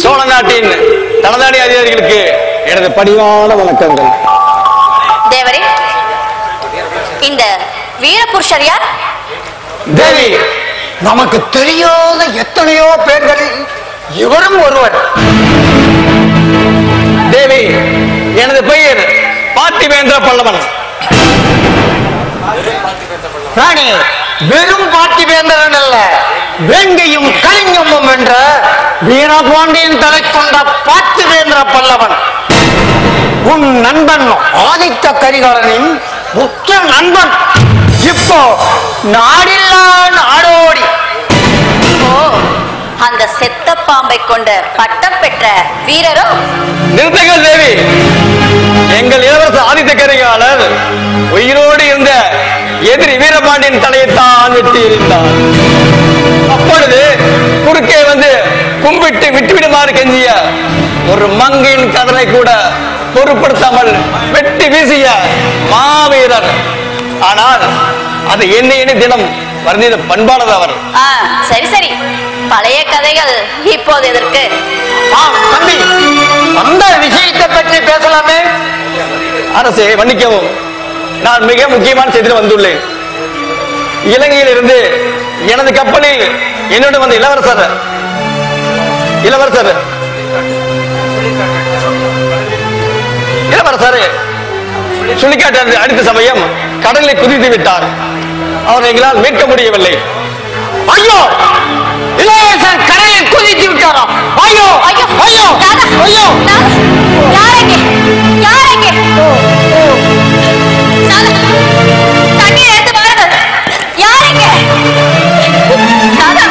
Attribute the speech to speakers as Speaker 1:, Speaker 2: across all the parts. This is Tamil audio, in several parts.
Speaker 1: சோழ நாட்டின் தனதாடி அதிகாரிகளுக்கு எனது பணிவான வணக்கங்கள்
Speaker 2: தேவரே இந்த வீரபுருஷர் யார்
Speaker 1: தேவி
Speaker 3: நமக்கு தெரியாத எத்தனையோ பேர்களில் இவரும் ஒருவர்
Speaker 1: தேவி எனது பெயர் பார்த்திவேந்திர பல்லவன்
Speaker 3: ராணி வெறும் பாட்டிவேந்திரன் அல்ல வேங்கையும் கலிங்கமும் என்ற வீரபாண்டியன் தலை கொண்ட பாட்டிவேந்திர பல்லவன் உன் நண்பன் ஆதித்த கரிகாலனின் முக்கிய நண்பன் இப்போ நாடில்லா நாடோடி
Speaker 2: ஓ அந்த செத்த பாம்பை கொண்ட பட்டம் பெற்ற வீரரோ
Speaker 1: நிறுத்துங்கள் தேவி எங்கள் இளவரசர் ஆதித்த கரிகாலர் உயிரோடு இருந்த எதிரி வீரபாண்டியன் தலையைத்தான் வெட்டி எறிந்தார் அப்பொழுது குறுக்கே வந்து கும்பிட்டு விட்டுவிடுமாறு கெஞ்சிய ஒரு மங்கையின் கதனை கூட பொருட்படுத்தாமல் வெட்டி வீசிய மாவீரர் ஆனால் அது எண்ணி எண்ணி தினம் வர்ணித பண்பானது அவர்
Speaker 2: ஆ சரி சரி பழைய கதைகள் இப்போது எதற்கு
Speaker 3: ஆ தம்பி அந்த விஷயத்தை பற்றி பேசலாமே
Speaker 1: அரசே மன்னிக்கவும் நான் மிக முக்கியமான செய்தியில் வந்துள்ளேன் இலங்கையில் இருந்து எனது கப்பலில் என்னோட வந்த இளவரசர் இளவரசர் இளவரசர் சுழிக்காட்டு அடித்த சமயம் கடலில் குதித்து விட்டார் அவரை எங்களால் மீட்க முடியவில்லை
Speaker 3: ஐயோ இளையரசர் கடலில் குதித்து விட்டாராம் ஐயோ
Speaker 2: ஐயோ
Speaker 3: ஐயோ
Speaker 2: தாதா,
Speaker 3: ஐயோ
Speaker 2: தாதா, யாரெங்கே யாரெங்கே தாதா, தண்ணீர் எடுத்து பாருங்கள் யாரெங்கே தாதா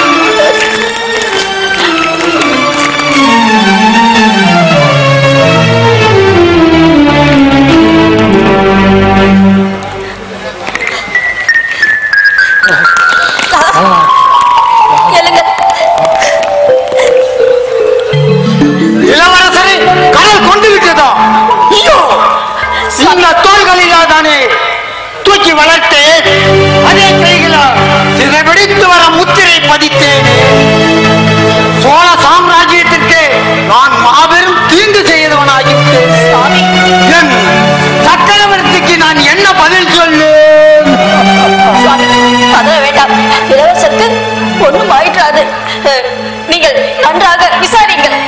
Speaker 2: எழுங்க
Speaker 3: இளவரசரை கடல் கொண்டு விட்டதா ஐயோ இந்த தோள்களில் தானே தூக்கி வளர்த்தேன் அதே கைகளால் சிறைபிடித்து வர முத்திரை பதித்தேன் சோழ சாம்ராஜ்யத்திற்கு நான் மாபெரும் தீங்கு செய்தவனாகிவிட்டேன்
Speaker 2: சுவாமி
Speaker 3: என் சக்கரவர்த்திக்கு நான் என்ன பதில் சொல்லு
Speaker 2: சுவாமி பதற வேண்டாம் இளவரசருக்கு ஒண்ணும் ஆயிற்றாது அஹ், நீங்கள் நன்றாக விசாரிங்கள்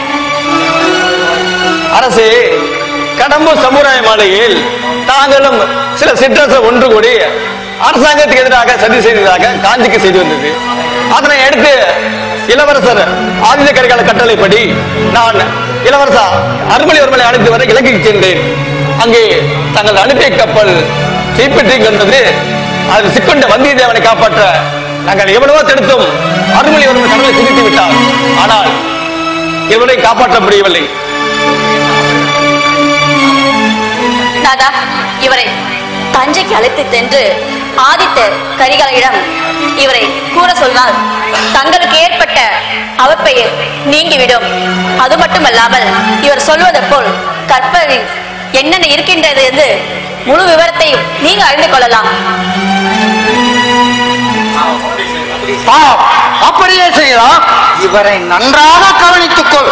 Speaker 1: அரசே கடம்பூர் சமுதாய மாளிகையில் தாங்களும் சில சிற்றரசர் ஒன்று கூடி அரசாங்கத்துக்கு எதிராக சதி செய்ததாக காஞ்சிக்கு செய்து வந்தது அதனை அடுத்து இளவரசர் ஆதித்த கரிகால கட்டளைப்படி நான் இளவரசா அருள்மொழிவர்மனை அழைத்து வர இலங்கைக்கு சென்றேன் அங்கே தங்கள் அனுப்பிய கப்பல் தீப்பற்றி கொண்டது அதில் சிக்கொண்ட வந்தியத்தேவனை காப்பாற்ற நாங்கள் எவ்வளவோ தடுத்தும் அருள்மொழிவர்மன் கடலை குதித்து விட்டார் ஆனால் இவரை காப்பாற்ற முடியவில்லை
Speaker 2: தாதா இவரை தஞ்சைக்கு அழைத்து சென்று ஆதித்த கரிகாலனிடம் இவரை கூற சொன்னால் தங்களுக்கு ஏற்பட்ட அவப்பெயர் நீங்கிவிடும் அது மட்டுமல்லாமல் இவர் சொல்வது போல் கற்பலில் என்னென்ன இருக்கின்றது என்று முழு விவரத்தையும் நீங்கள் அறிந்து கொள்ளலாம்
Speaker 3: ஆ, அப்படியே செய்யலாம் இவரை நன்றாக கவனித்துக்கொள்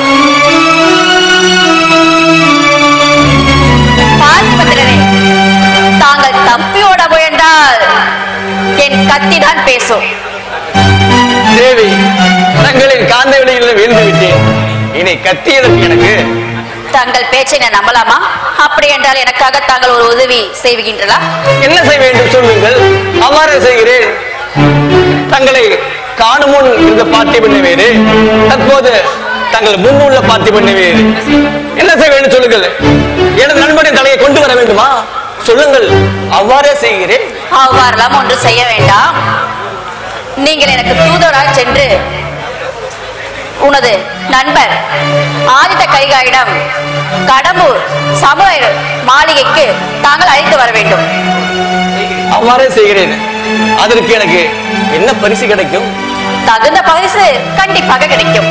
Speaker 2: பார்த்திபத்திரரே தாங்கள் தப்பியோட முயன்றால் என் கத்தி தான் பேசும்
Speaker 1: தேவி தங்களின் காந்த வெளியில் வீழ்ந்து விட்டேன் இனி கத்தியதற்கு எனக்கு
Speaker 2: தங்கள் பேச்சை நான் நம்பலாமா அப்படி என்றால் எனக்காக தாங்கள் ஒரு உதவி செய்வீங்களா
Speaker 1: என்ன செய்ய வேண்டும் சொல்லுங்கள் அவ்வாறு செய்கிறேன் தங்களை காணும் முன் இருந்த பார்ட்டி பண்ண வேறு தற்போது தங்கள் முன்னுள்ள பார்ட்டி பண்ண வேறு என்ன செய்ய வேண்டும் சொல்லுங்கள் எனது நண்பனின் தலையை கொண்டு வர வேண்டுமா சொல்லுங்கள் அவ்வாறே செய்கிறேன்
Speaker 2: அவ்வாறெல்லாம் ஒன்று செய்ய வேண்டாம் நீங்கள் எனக்கு தூதராக சென்று உனது நண்பர் ஆதித்த கைகாயிடம் கடம்பூர் சமுதாய மாளிகைக்கு தாங்கள் அழைத்து வர வேண்டும்
Speaker 1: அவ்வாறே செய்கிறேன் அதற்கு எனக்கு என்ன பரிசு கிடைக்கும்
Speaker 2: தகுந்த பரிசு கண்டிப்பாக கிடைக்கும்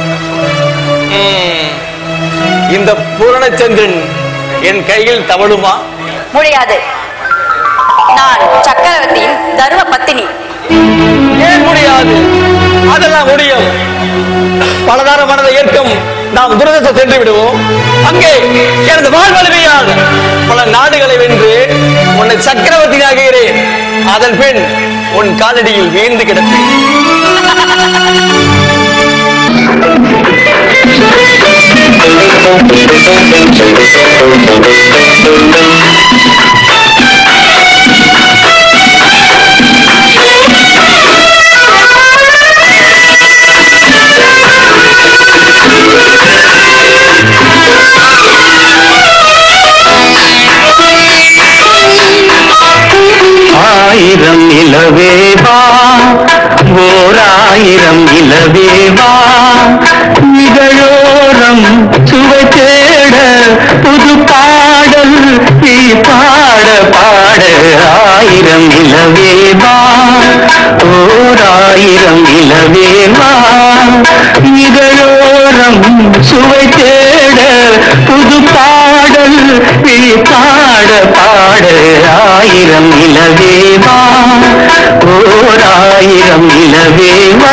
Speaker 1: ம், இந்த பூரணச்சந்திரன் என் கையில் தவழுமா
Speaker 2: முடியாது நான் சக்கரவர்த்தியின் தர்ம பத்தினி
Speaker 1: ஏன் முடியாது அதெல்லாம் முடியும் பலதார மனதை ஏற்கும் நாம் துரதேசம் சென்று விடுவோம் அங்கே எனது வாழ்வழிமையால் பல நாடுகளை வென்று உன்னை சக்கரவர்த்தியாகிறேன் அதன் பின் உன் காலடியில் வீழ்ந்து கிடப்பேன்
Speaker 4: ஆயிரம் இலவேவா ஓர் ஆயிரம் இலவேவா நிகழோரம் சுவை தேட புது பாடல் நீ பாட பாட ஆயிரம் இலவேவா ஓர் ஆயிரம் இலவேவா நிகழோரம் சுவை தேட புது பாடல் நீ பாட பாட ஆயிரம் இலவேவா ஓர் ஆயிரம் இலவேவா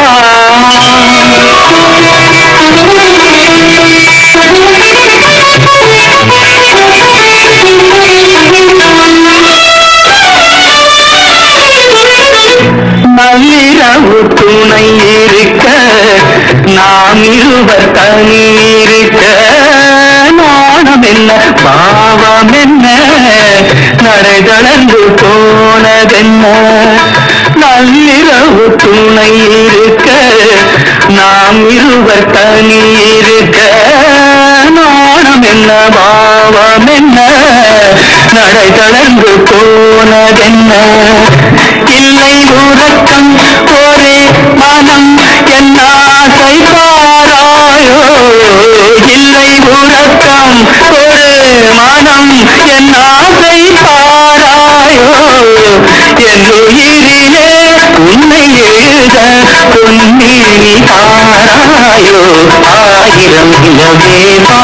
Speaker 4: நள்ளிரவு துணை இருக்க நாம் இருவர் தனி இருக்க நாணம் என்ன பாவம் என்ன நடை தளர்ந்து போனதென்ன நள்ளிரவு துணை இருக்க நாம் இருவர் தனி இருக்க நாணம் என்ன பாவம் என்ன நடை தளர்ந்து போனதென்ன இல்லை உறக்கம் ஒரே மனம் என் ஆசை பாராயோ இல்லை உறக்கம் ஒரு மனம் என் ஆசை பாராயோ என் உயிரிலே உன்னை எழுத பொன்னி பாராயோ ஆயிரம் இலவேவா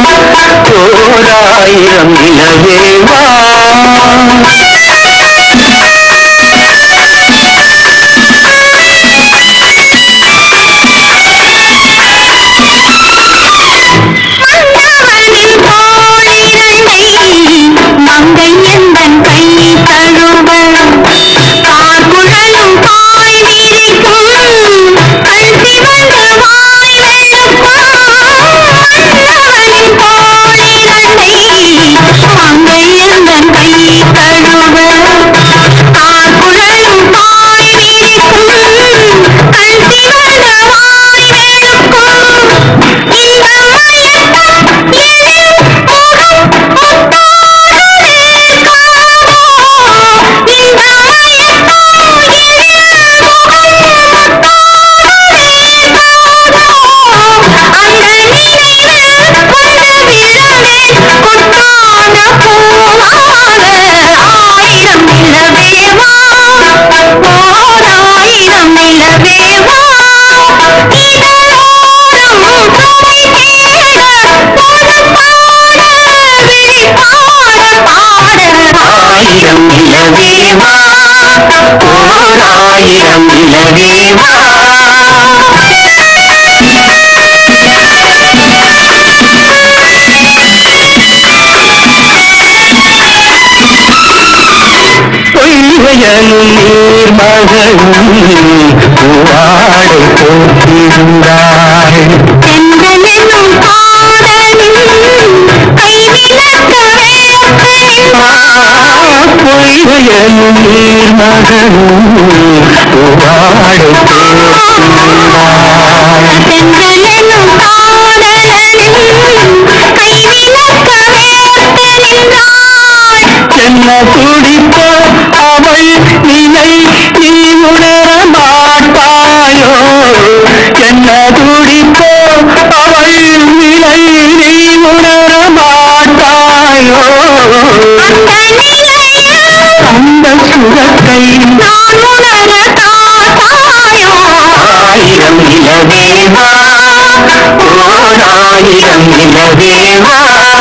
Speaker 4: ஓராயிரம் இலவேவா
Speaker 5: மன்னவனின் தோளிரண்டை மங்கை எந்தன் கை தழுவ கார்குழலும் பாய் விரிக்கும் கண் சிவந்த வாய் வெளுக்கும் மன்னவனின் தோளிரண்டை மங்கை எந்தன் கை தழுவ கார்குழலும் பாய் விரிக்கும் கண் சிவந்த வாய் வெளுக்கும் இந்த மயக்கம் எழில் முகம் முத்தாடுதே காணோ இந்த மயக்கம் எழில் முகம் முத்தாடுதே காணோ அந்த நினைவில் வந்து விழவேன் கொட்டான பூவாக ஆயிரம் நிலவேவா ஓர் ஆயிரம் நிலவேவா இதழோரம் சுவை தேட ஒரு பாட விழி பாட பாட
Speaker 4: ஆயிரம் இலவேவா ஓர் ஆயிரம் இலவேவா பொய்கையனும் நீர் மகளும் பூவாடை போட்டிருந்தாள்
Speaker 5: செந்தனெனும் காதலில் கைவிளக்க வேப்பனின்
Speaker 4: பொய்கையனும் நீர் மகளும் பூவாடை போட்டிருந்தாள்
Speaker 5: செந்தனெனும் காதலில் கைவிளக்க வேப்பனின்றாள்
Speaker 4: என்ன துடிப்போ அவள் நிலை நீ உணர மாட்டாயோ என்ன துடிப்போ அவள் நிலை நீ உணர மாட்டாயோ
Speaker 5: அந்த நிலையில்
Speaker 4: அந்த சுரத்தை
Speaker 5: நான் உணர காட்டாயோ
Speaker 4: ஆயிரம் இலவேவா ஓர் ஆயிரம் இலவேவா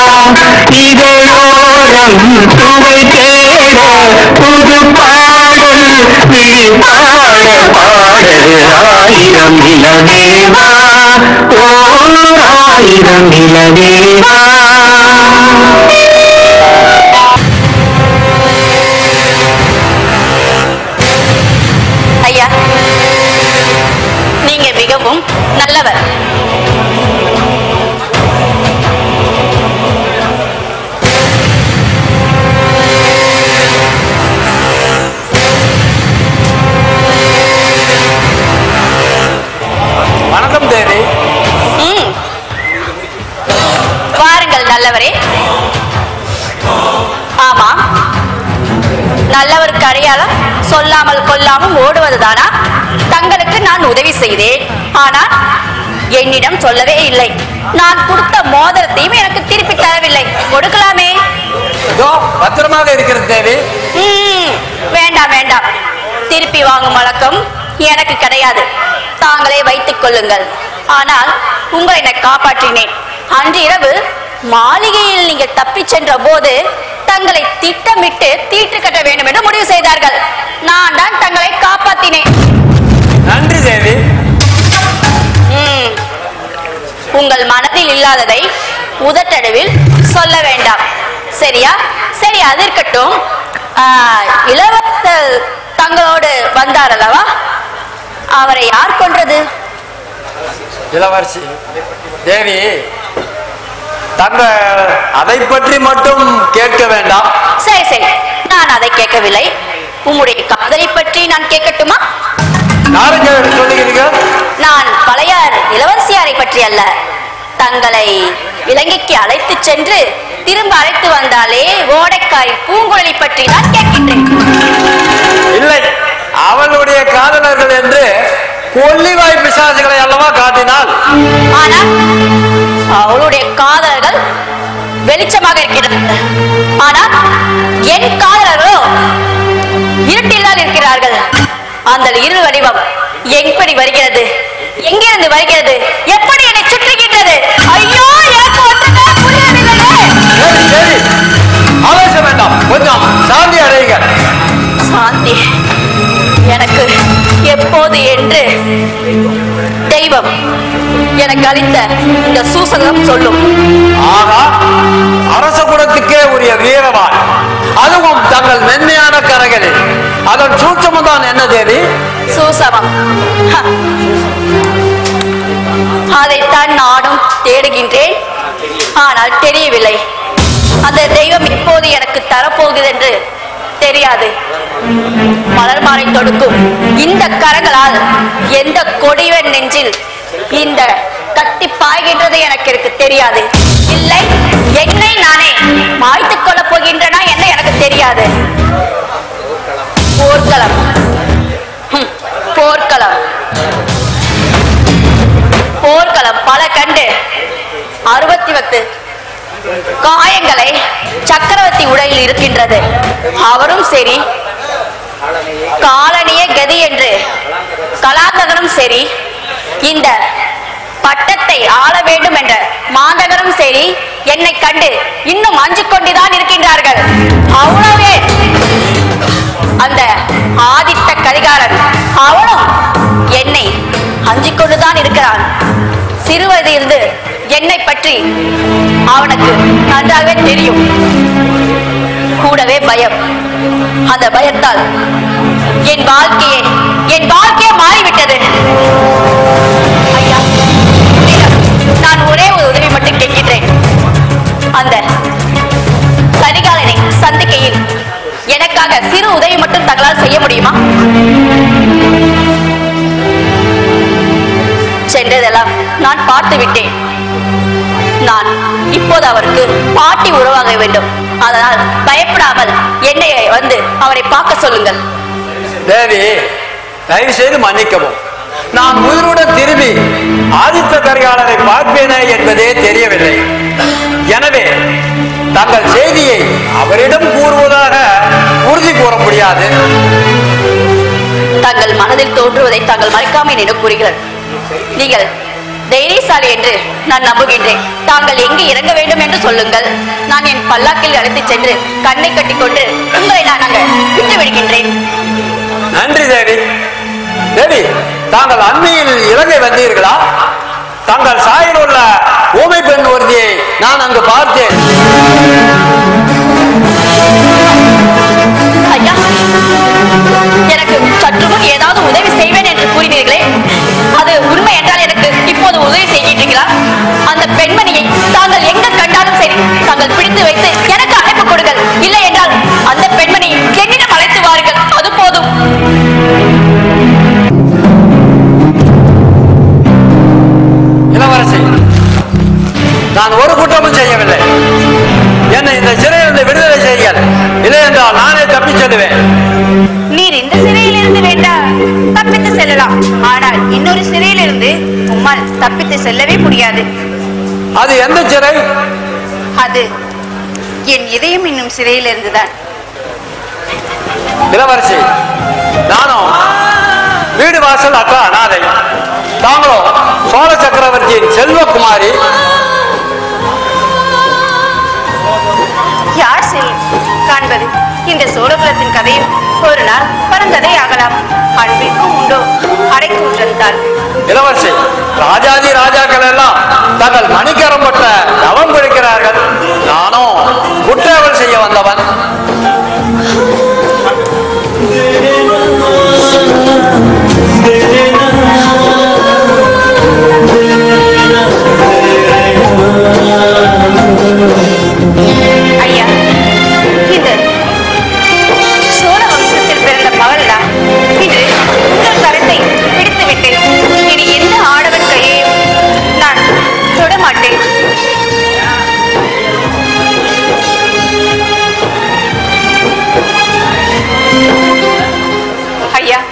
Speaker 4: இதழோரம் சுவை தேட புது பாடல் விழி பாட பாட ஆயிரம் இலவேவா ஓர் நிலவேவா
Speaker 2: ஐயா நீங்க மிகவும் நல்லவர்
Speaker 3: வணக்கம் தேவி
Speaker 2: ம். வாருங்கள் நல்லவரே ஆமா நல்லவருக்கு அடையாளம் சொல்லாமல் கொல்லாமல் ஓடுவதுதானா தங்களுக்கு நான் உதவி செய்தேன் ஆனால் என்னிடம் சொல்லவே இல்லை நான் கொடுத்த மோதிரத்தையும் எனக்கு திருப்பி தரவில்லை கொடுக்கலாமே
Speaker 3: இதோ பத்திரமாக இருக்கிறது தேவி
Speaker 2: ம், வேண்டாம் வேண்டாம் திருப்பி வாங்கும் வழக்கம் எனக்கு கிடையாது தாங்களே வைத்துக் கொள்ளுங்கள் ஆனால் உங்களை நான் காப்பாற்றினேன் அன்று இரவு மாளிகையில் நீங்கள் தப்பிச் சென்ற போது தங்களை திட்டமிட்டு தீட்டு கட்ட வேண்டும் என்று முடிவு செய்தார்கள் நான் தான் தங்களை காப்பாற்றினேன்
Speaker 3: நன்றி தேவி
Speaker 2: ம். உங்கள் மனதில் இல்லாததை உதட்டடுவில் சொல்ல வேண்டாம் சரியா சரி அது இருக்கட்டும் ஆ, இளவரசர் தங்களோடு வந்தார் அல்லவா அவரை யார் கொன்றது
Speaker 3: இளவரசி தேவி தங்க அதை பற்றி மட்டும் கேட்க வேண்டாம்
Speaker 2: சரி சரி நான் அதை கேட்கவில்லை உம்முடைய காதலை பற்றி நான் கேட்கட்டுமா
Speaker 3: யாருங்க சொல்லுகிறீங்க
Speaker 2: நான் பழையார் இளவரசியாரை பற்றி அல்ல தங்களை இலங்கைக்கு அழைத்து சென்று திரும்ப அழைத்து வந்தாலே ஓடைக்காய் பூங்குழலி பற்றி நான் கேட்கின்றேன்
Speaker 3: இல்லை அவளுடைய காதலர்கள் என்று கொல்லிவாய் பிசாசுகளை அல்லவா காட்டினாள்
Speaker 2: ஆனா அவளுடைய காதலர்கள் வெளிச்சமாக இருக்கிறார்கள் ஆனால் என் காதலர்களோ இருட்டில் தான் இருக்கிறார்கள் அந்த இரு வடிவம் எப்படி வருகிறது எங்கிருந்து வருகிறது எப்படி என்னை சுற்றுகின்றது ஐயோ எனக்கு ஒன்றுமே புரியவில்லையே
Speaker 3: சரி சரி ஆவேசம் வேண்டாம் கொஞ்சம் சாந்தி அடையுங்க
Speaker 2: சாந்தி எனக்கு எப்போது என்று தெய்வம் எனக்கு அளித்த இந்த சூசகம் சொல்லும்
Speaker 3: ஆகா அரச குலத்துக்கே உரிய வீரவாள் அதுவும் தங்கள் மென்மையான கரைகளில் அதன் சூட்சமும் தான் என்ன தேவி
Speaker 2: சூசமம் ஹ. அதைத்தான் நானும் தேடுகின்றேன் ஆனால் தெரியவில்லை அந்த தெய்வம் இப்போது எனக்கு தரப்போகுது என்று தெரியாது மலர் மாலை தொடுக்கும் இந்த கரங்களால் எந்த கொடிவன் நெஞ்சில் இந்த கத்தி பாய்கின்றது எனக்கு இருக்கு தெரியாது இல்லை என்னை நானே மாய்த்துக் கொள்ளப் போகின்றனா என்ன எனக்கு தெரியாது போர்க்களம் ஹம், போர்க்களம் போர்க்களம் பல கண்டு அறுபத்தி பத்து காயங்களை சக்கரவர்த்தி உடையில் இருக்கின்றது அவரும் சரி காலனிய கதி என்று கலாந்தகனும் சரி இந்த பட்டத்தை ஆள வேண்டும் என்ற மாந்தகரும் சரி என்னை கண்டு இன்னும் அஞ்சு கொண்டுதான் இருக்கின்றார்கள் அவ்வளவே அந்த ஆதித்த கரிகாலன் அவனும் என்னை அஞ்சிக் கொண்டுதான் இருக்கிறான் சிறுவயதிலிருந்து என்னை பற்றி அவனுக்கு நன்றாகவே தெரியும் கூடவே பயம் அந்த பயத்தால் என் வாழ்க்கையே என் வாழ்க்கையே மாறிவிட்டது ஐயா உன்னிடம் நான் ஒரே ஒரு உதவி மட்டும் கேட்கின்றேன் அந்த கரிகாலனை சந்திக்கையில் எனக்காக சிறு உதவி மட்டும் தங்களால் செய்ய முடியுமா சென்றதெல்லாம் நான் பார்த்து விட்டேன் நான் இப்போது அவருக்கு பாட்டி உறவாக வேண்டும் அதனால் பயப்படாமல் என்னை வந்து அவரை பார்க்க சொல்லுங்கள்
Speaker 3: தேவி தயவு செய்து மன்னிக்கவும் நான் உயிருடன் திரும்பி ஆதித்த கரிகாலரை பார்ப்பேனே என்பதே தெரியவில்லை எனவே தங்கள் செய்தியை அவரிடம் கூறுவதாக உறுதி கூற முடியாது
Speaker 2: தங்கள் மனதில் தோன்றுவதை தாங்கள் மறைக்காமல் என்னிடம் கூறுகிறார் நீங்கள் தைரியசாலி என்று நான் நம்புகின்றேன் தாங்கள் எங்கு இறங்க வேண்டும் என்று சொல்லுங்கள் நான் என் பல்லாக்கில் அழைத்துச் சென்று கண்ணை கட்டிக்கொண்டு உங்களை நான் அங்கு விட்டு விடுகின்றேன்
Speaker 3: நன்றி தேவி தேவி தாங்கள் அண்மையில் இலங்கை வந்தீர்களா தங்கள் சாயில் உள்ள ஊமை பெண் ஒருத்தியை நான் அங்கு பார்த்தேன்
Speaker 2: ஐயா எனக்கு சற்று முன் ஏதாவது உதவி செய்வேன் என்று கூறினீர்களே அது உண்மை என்றால் எனக்கு இப்போது உதவி செய்கிறீர்களா அந்த பெண்மணியை தாங்கள் எங்க கண்டாலும் சரி தாங்கள் பிடித்து வைத்து எனக்கு அழைப்பு கொடுங்கள் இல்லை என்றால் அந்த பெண்மணியை என்னிடம் அழைத்து வாருங்கள் அது போதும்
Speaker 3: இளவரசி நான் ஒரு குற்றமும் செய்யவில்லை என்னை இந்த சிறையிலிருந்து விடுதலை செய்யுங்கள் இல்லை என்றால் நானே தப்பிச் செல்லுவேன்
Speaker 2: நீர் இந்த சிறையிலிருந்து வேண்டாம் தப்பித்து செல்லலாம் ஆனால் இன்னொரு சிறையிலிருந்து உம்மால் தப்பித்து செல்லவே முடியாது
Speaker 3: அது எந்த சிறை
Speaker 2: அது என் இதயம் இன்னும் சிறையிலிருந்து தான்
Speaker 3: இளவரசி நானும் வீடு வாசல் அக்கா அனாதை தாங்களும் சோழ சக்கரவர்த்தியின் செல்வகுமாரி
Speaker 2: யார் செல் காண்பது இந்த சோழகுலத்தின் கதையும் ஒரு நாள் பரந்ததை ஆகலாம் அன்பிற்கும் உண்டோ அடைக்கூற்றல்
Speaker 3: இளவரசி ராஜாதி ராஜாக்கள் எல்லாம் தங்கள் மணிக்கரம் பட்ட தவம் பிடிக்கிறார்கள் நானும் குற்றவல் செய்ய வந்தவன்
Speaker 2: ஐயா இந்த சோழ வம்சத்தில் பிறந்த மகள்தான் இன்று உங்கள் கரத்தை பிடித்து விட்டேன் இனி எந்த ஆடவன் கையையும் நான் தொடமாட்டேன் ஐயா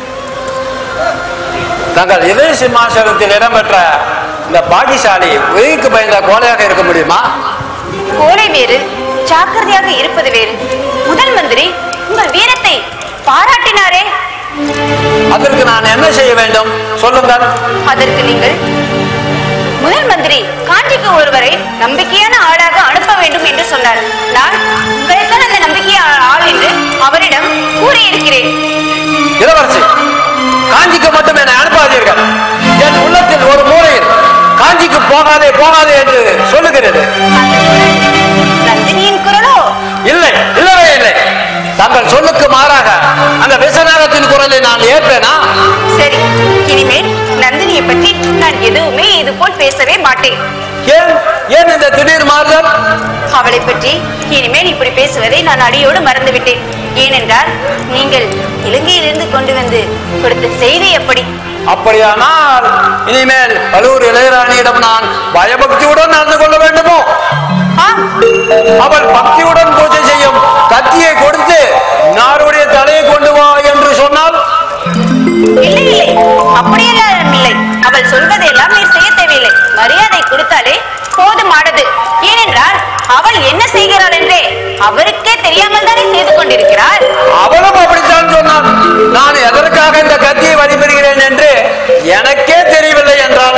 Speaker 3: தங்கள் இதய சிம்மாசனத்தில் இடம்பெற்ற இந்த பாகிசாலி உயிருக்கு பயந்த கோலையாக இருக்க முடியுமா
Speaker 2: கோலை வேறு ஜாக்கிரதையாக இருப்பது வேறு முதல் மந்திரி உங்கள் வீரத்தை பாராட்டினாரே
Speaker 3: அதற்கு நான் என்ன செய்ய வேண்டும் சொல்லுங்கள்
Speaker 2: அதற்கு நீங்கள் முதல் மந்திரி காஞ்சிக்கு ஒருவரை நம்பிக்கையான ஆளாக அனுப்ப வேண்டும் என்று சொன்னார் நான் உங்களைத்தான் அந்த நம்பிக்கையான ஆள் என்று அவரிடம் கூறியிருக்கிறேன்
Speaker 3: இளவரசி காஞ்சிக்கு மட்டும் என்னை அனுப்பாதீர்கள் என் உள்ளத்தில் ஒரு மூலையில் காஞ்சிக்கு போகாதே போகாதே என்று சொல்லுகிறது
Speaker 2: நந்தினியின் குரலோ
Speaker 3: இல்லை இல்லவே இல்லை தங்கள் சொல்லுக்கு மாறாக அந்த விசநாகத்தின் குரலை நான் ஏற்பேனா
Speaker 2: சரி இனிமேல் நந்தினியை பற்றி நான் எதுவுமே இது போல் பேசவே மாட்டேன்
Speaker 3: ஏன் ஏன் இந்த திடீர் மாறுதல்
Speaker 2: அவளை பற்றி இனிமேல் இப்படி பேசுவதை நான் அடியோடு மறந்துவிட்டேன் ஏனென்றால் நீங்கள் இலங்கையிலிருந்து கொண்டு வந்து கொடுத்த செய்தி எப்படி
Speaker 3: அப்படியானால் இனிமேல் பலூர் இளையராணியிடம் நான் பயபக்தியுடன் நடந்து கொள்ள வேண்டுமோ
Speaker 2: ஆம்
Speaker 3: அவள் பக்தியுடன் பூஜை செய்யும் கத்தியை கொடுத்து நாருடைய தலையை கொண்டு வா என்று சொன்னால்
Speaker 2: இல்லை இல்லை அப்படியெல்லாம் இல்லை அவள் சொல்வதெல்லாம் நீர் செய்ய தேவையில்லை மரியாதை கொடுத்தாலே போதுமானது ஏனென்றால் அவள் என்ன செய்கிறாள் என்றே அவருக்கே தெரியாமல் தானே செய்து கொண்டிருக்கிறாள்
Speaker 3: அவளும் அப்படித்தான் சொன்னான் நான் எதற்காக இந்த கத்தியை வழிபெறுகிறேன் என்று எனக்கே தெரியவில்லை என்றால்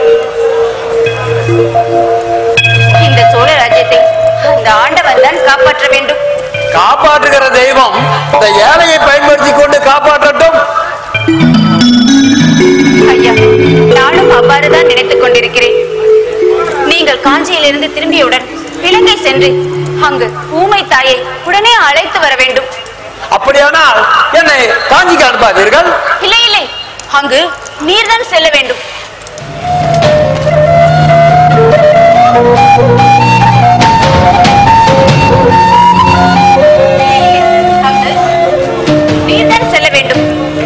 Speaker 2: இந்த சோழ ராஜ்யத்தை அந்த ஆண்டவன் தான் காப்பாற்ற வேண்டும்
Speaker 3: காப்பாற்றுகிற தெய்வம் இந்த ஏழையை பயன்படுத்தி கொண்டு காப்பாற்றட்டும்
Speaker 2: ஐயா நானும் அவ்வாறுதான் நினைத்துக் கொண்டிருக்கிறேன் நீங்கள் காஞ்சியிலிருந்து திரும்பியவுடன் இலங்கை சென்று அங்கு ஊமை தாயை உடனே அழைத்து வர வேண்டும்
Speaker 3: அப்படியானால் என்னை காஞ்சிக்கு அனுப்பாதீர்கள்
Speaker 2: இல்லை இல்லை அங்கு நீர்தான் செல்ல வேண்டும் அங்கு நீர்தான் செல்ல வேண்டும்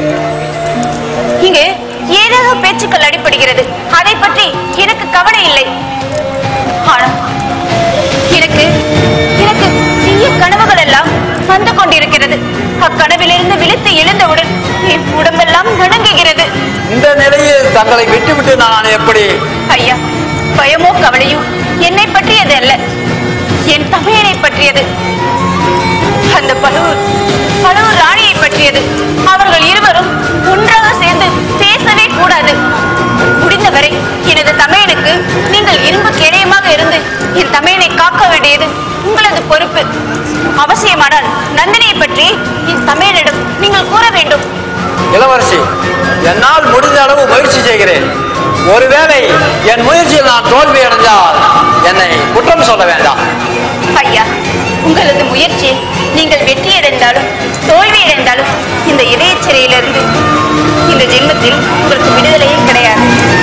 Speaker 2: இங்கு ஏதேதோ பேச்சுக்கள் அடிபடுகிறது அதை பற்றி எனக்கு கவலை இல்லை ஆனால் எனக்கு எனக்கு தீய கனவுகள் எல்லாம் வந்து கொண்டிருக்கிறது அக்கனவிலிருந்து விழித்து எழுந்தவுடன் என் உடம்பெல்லாம் நடுங்குகிறது
Speaker 3: இந்த நிலையில் தங்களை விட்டுவிட்டு நான் எப்படி
Speaker 2: ஐயா பயமோ கவலையோ என்னை பற்றியது அல்ல என் தமிழனை பற்றியது அந்த பழுவூர் பழுவூர் ராணியை பற்றியது அவர்கள் இருவரும் ஒன்றாக சேர்ந்து பேசவே கூடாது முடிந்தவரை எனது தமையனுக்கு நீங்கள் இரும்பு கேடயமாக இருந்து என் தமையனை காக்க வேண்டியது உங்களது பொறுப்பு அவசியமானால் நந்தினியை பற்றி என் தமையனிடம் நீங்கள் கூற வேண்டும்
Speaker 3: இளவரசி என்னால் முடிந்த அளவு முயற்சி செய்கிறேன் ஒருவேளை என் முயற்சியில் நான் தோல்வி அடைந்தால் என்னை குற்றம் சொல்ல வேண்டாம்
Speaker 2: ஐயா உங்களது முயற்சி நீங்கள் வெற்றி அடைந்தாலும் தோல்வி அடைந்தாலும் இந்த இதய சிறையிலிருந்து இந்த ஜென்மத்தில் உங்களுக்கு விடுதலையே கிடையாது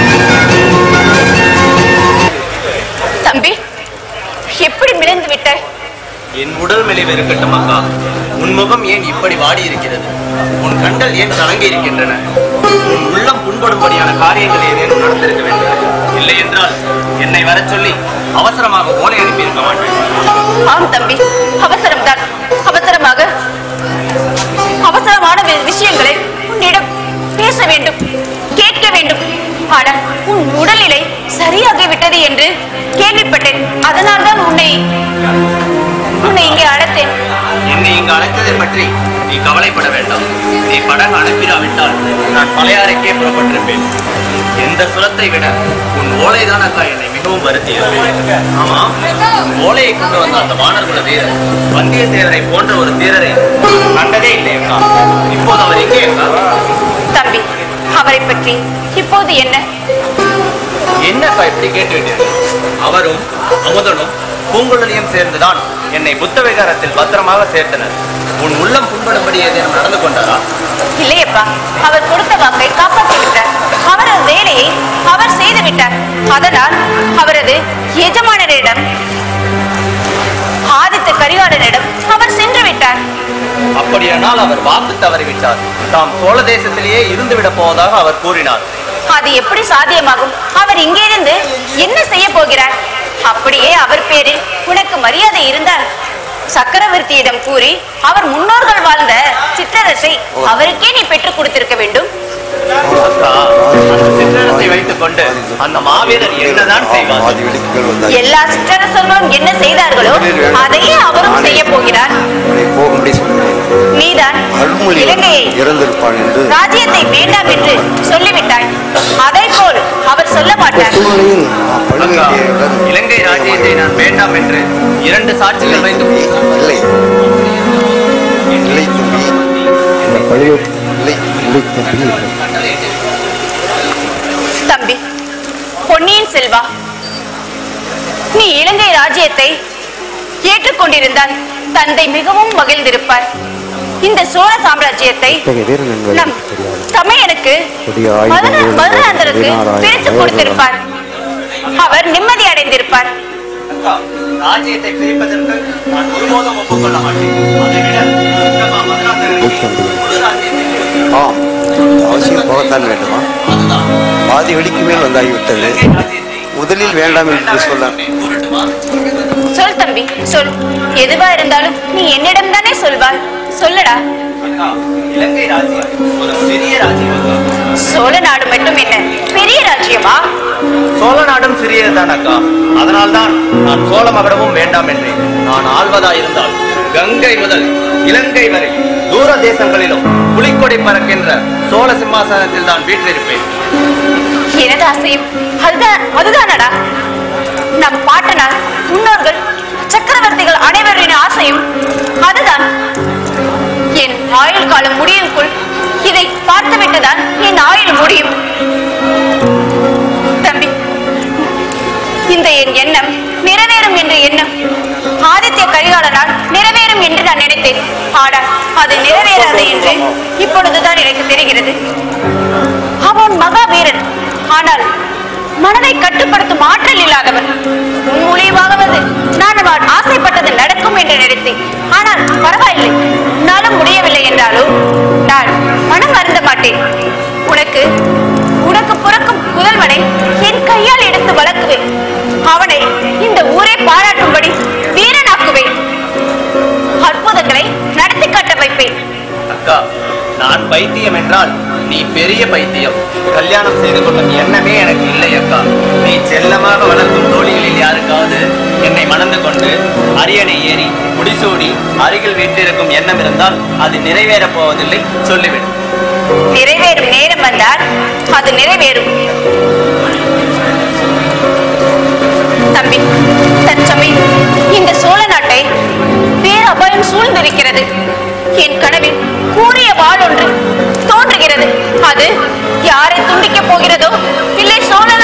Speaker 2: தம்பி எப்படி மிளந்து விட்டாய்
Speaker 6: என் உடல் மெலிவு இருக்கட்டும் அக்கா உன் முகம் ஏன் இப்படி வாடி இருக்கிறது உன் கண்கள் ஏன் கலங்கி இருக்கின்றன உன் உள்ளம் புண்படும்படியான காரியங்கள் ஏதேனும் நடந்திருக்க வேண்டும் இல்லை என்றால் என்னை வரச் சொல்லி அவசரமாக ஓலை அனுப்பியிருக்க மாட்டேன்
Speaker 2: ஆம் தம்பி அவசரம்தான் அவசரமாக அவசரமான வி- விஷயங்களை உன்னிடம் பேச வேண்டும் கேட்க வேண்டும் ஆனால் உன் உடல்நிலை சரியாகி விட்டது என்று கேள்விப்பட்டேன் அதனால்தான் உன்னை உன்னை இங்கே அழைத்தேன்
Speaker 6: என்னை இங்கு அழைத்ததை பற்றி நீ கவலைப்பட வேண்டாம் நீ படகு அனுப்பிடாவிட்டால் நான் பழையாறைக்கே புறப்பட்டிருப்பேன் எந்த சுரத்தை விட உன் ஓலைதான் அக்கா என்னை மிகவும் வருத்தியது ஆமா உன் ஓலையை கொண்டு வந்த அந்த வானர்குல வீரர் வந்தியத்தேவரை போன்ற ஒரு வீரரை நான் கண்டதே இல்லை அக்கா இப்போது அவர் எங்கே அக்கா
Speaker 2: தம்பி அவரை பற்றி இப்போது என்ன
Speaker 6: என்னக்கா இப்படி கேட்டுவிட்டீர்கள் அவரும் அமுதனும் பூங்குழலியும் சேர்ந்துதான் என்னை புத்த விகாரத்தில் பத்திரமாக சேர்த்தனர் உன் உள்ளம் புண்படும்படி ஏதேனும் நடந்து கொண்டாரா
Speaker 2: இல்லையப்பா அவர் கொடுத்த வாக்கை காப்பாற்றி விட்டார் அவரது வேலையை அவர் செய்து விட்டார் அதனால் அவரது எஜமானரிடம் ஆதித்த கரிகாலனிடம் அவர் சென்று விட்டார்
Speaker 6: அப்படியானால் அவர் வாக்கு தவறிவிட்டார் தாம் சோழ தேசத்திலேயே இருந்து விடப் போவதாக அவர் கூறினார்
Speaker 2: அது எப்படி சாத்தியமாகும் அவர் இங்கிருந்து என்ன செய்ய போகிறார் அப்படியே அவர் பேரில் உனக்கு மரியாதை இருந்தால் சக்கரவர்த்தியிடம் கூறி அவர் முன்னோர்கள் வாழ்ந்த சிற்றரசை அவருக்கே நீ பெற்றுக் கொடுத்திருக்க வேண்டும்
Speaker 6: அக்கா அந்த சிற்றரசை வைத்துக் கொண்டு அந்த மாவீரர் என்னதான் செய்வார்
Speaker 2: எல்லா சிற்றரசர்களும் என்ன செய்தார்களோ அதையே அவரும் செய்ய போகிறார்
Speaker 7: போகும்படி சொன்னேன்
Speaker 2: நீதான்
Speaker 7: அருள்மொழி
Speaker 2: இலங்கையை
Speaker 7: இறந்திருப்பான் என்று
Speaker 2: ராஜ்யத்தை வேண்டாம் என்று சொல்லிவிட்டாய் அதை போல் அவர் சொல்ல மாட்டார்
Speaker 7: சூழ்நிலையில்
Speaker 6: அக்கா,
Speaker 7: பழுவேட்டையருடன்
Speaker 6: இலங்கை ராஜ்யத்தை நான் வேண்டாம் என்று இரண்டு சாட்சிகள் வைத்து
Speaker 7: இல்லை இல்லை தம்பி இந்த பழுவேட்டை இல்லை இல்லை தம்பி
Speaker 2: தம்பி பொன்னியின் செல்வா நீ இலங்கை ராஜ்யத்தை ஏற்றுக்கொண்டிருந்தால் தந்தை மிகவும் மகிழ்ந்திருப்பார் இந்த சோழ சாம்ராஜ்யத்தை
Speaker 7: இத்தகைய வீரன்
Speaker 2: நம்
Speaker 7: என்பதற்கு தெரியாது
Speaker 2: தமையனுக்கு
Speaker 7: கொடிய ஆயுதங்கள்
Speaker 2: மதுர- மதுராந்தகருக்கு
Speaker 7: பதினாறாயிரம்
Speaker 2: பிரித்து
Speaker 7: வயது
Speaker 2: கொடுத்திருப்பார் அவர் நிம்மதி அடைந்திருப்பார்
Speaker 6: அக்கா, ராஜ்யத்தை பிரிப்பதற்கு நான் ஒருபோதும் ஒப்புக்கொள்ள மாட்டேன் அதைவிட அக்கா, மதுராந்தகருக்கு
Speaker 7: நூற்றம்பது.
Speaker 6: முழு ராஜ்யத்தை கொடுத்திருப்பார்.
Speaker 7: ஆம் அவசியம் போகத்தான் வேண்டுமா
Speaker 6: அதுதான்
Speaker 7: பாதி வெடிக்கு மேல் வந்தாகிவிட்டது
Speaker 6: இலங்கை ராஜ்யத்தை
Speaker 7: முதலில் வேண்டாம் என்று சொல்ல
Speaker 6: கூறட்டுமா
Speaker 2: சொல் தம்பி சொல் எதுவா இருந்தாலும் நீ என்னிடம் தானே சொல்வாய் சொல்லடா
Speaker 6: அக்கா, இலங்கை ராஜ்யம் ஒரு சிறிய ராஜ்யம் அக்கா.
Speaker 2: சோழ நாடு மட்டும் என்ன பெரிய ராஜ்யமா
Speaker 6: சோழ நாடும் சிறியதுதான் அக்கா அதனால்தான் நான் சோழ மகடமும் வேண்டாம் என்றேன் நான் ஆள்வதா இருந்தால் கங்கை முதல் இலங்கை வரை தூர தேசங்களிலும் புலிக்கொடி பறக்கின்ற சோழ சிம்மாசனத்தில் தான் வீற்றிருப்பேன்
Speaker 2: எனது ஆசையும் அதுதான் அதுதானடா நம் பாட்டனார் முன்னோர்கள் சக்கரவர்த்திகள் அனைவரின் ஆசையும் அதுதான் என் ஆயுள் காலம் முடியும்குள் இதை பார்த்துவிட்டுதான் என் ஆயுள் முடியும் தம்பி இந்த என் எண்ணம் நிறைவேறும் என்ற எண்ணம் ஆதித்ய கரிகாலனால் நிறைவேறும் என்று நான் நினைத்தேன் ஆனால் அது நிறைவேறாது என்று இப்பொழுதுதான் எனக்கு தெரிகிறது அவன் மகாவீரன் ஆனால் மனதை கட்டுப்படுத்தும் ஆற்றல் இல்லாதவன் உன் மூலியமாகவது நான் அவன் ஆசைப்பட்டது நடக்கும் என்று நினைத்தேன் ஆனால் பரவாயில்லை உன்னாலும் முடியவில்லை என்றாலும் நான் மனம் வருந்த மாட்டேன் உனக்கு உனக்கு பிறக்கும் புதல்வனை என் கையால் எடுத்து வளர்க்குவேன் அவனை இந்த ஊரை பாராட்டும்படி வீரனாக்குவேன் அற்புதங்களை நடத்தி காட்ட வைப்பேன்
Speaker 6: அக்கா நான் பைத்தியம் என்றால் நீ பெரிய பைத்தியம் கல்யாணம் செய்து கொள்ளும் எண்ணமே எனக்கு இல்லை அக்கா நீ செல்லமாக வளர்க்கும் தோழிகளில் யாருக்காவது என்னை மணந்து கொண்டு அரியணை ஏறி முடிசூடி அருகில் வீட்டிருக்கும் எண்ணம் இருந்தால் அது நிறைவேறப் போவதில்லை சொல்லிவிடு
Speaker 2: நிறைவேறும் நேரம் வந்தால் அது நிறைவேறும் தம்பி தற்சமயம் இந்த சோழ நாட்டை பேர அபாயம் சூழ்ந்திருக்கிறது என் கனவில் கூறிய வாள் ஒன்று தோன்றுகிறது அது யாரை துண்டிக்கப் போகிறதோ இல்லை சோழ